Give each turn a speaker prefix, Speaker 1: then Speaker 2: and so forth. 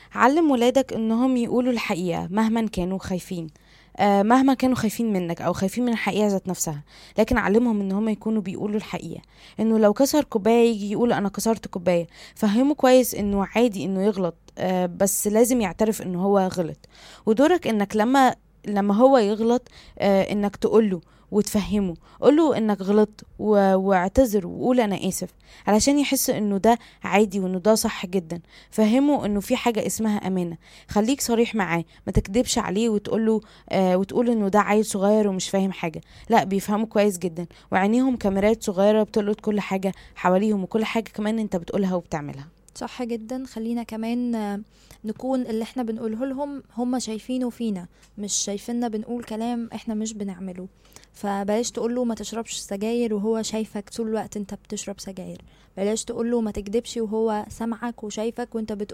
Speaker 1: علم ولادك انهم يقولوا الحقيقة مهما كانوا خايفين آه، مهما كانوا خايفين منك او خايفين من الحقيقة ذات نفسها لكن علمهم ان هم يكونوا بيقولوا الحقيقة انه لو كسر كوباية يجي يقول انا كسرت كوباية فهمه كويس انه عادي انه يغلط آه، بس لازم يعترف انه هو غلط ودورك انك لما لما هو يغلط آه، انك تقوله وتفهمه قوله انك غلطت و- واعتذر وقول انا اسف علشان يحس انه ده عادي وانه ده صح جدا فهمه انه في حاجة اسمها امانة خليك صريح معاه ما تكدبش عليه وتقوله آه وتقول انه ده عيل صغير ومش فاهم حاجة لا بيفهموا كويس جدا وعينيهم كاميرات صغيرة بتلقط كل حاجة حواليهم وكل حاجة كمان انت بتقولها وبتعملها
Speaker 2: صح جدا خلينا كمان آه، نكون اللي احنا بنقوله لهم هم شايفينه فينا مش شايفيننا بنقول كلام احنا مش بنعمله فبلاش تقوله ما تشربش سجاير وهو شايفك طول الوقت انت بتشرب سجاير بلاش تقوله ما تكدبش وهو سامعك وشايفك وانت بتقول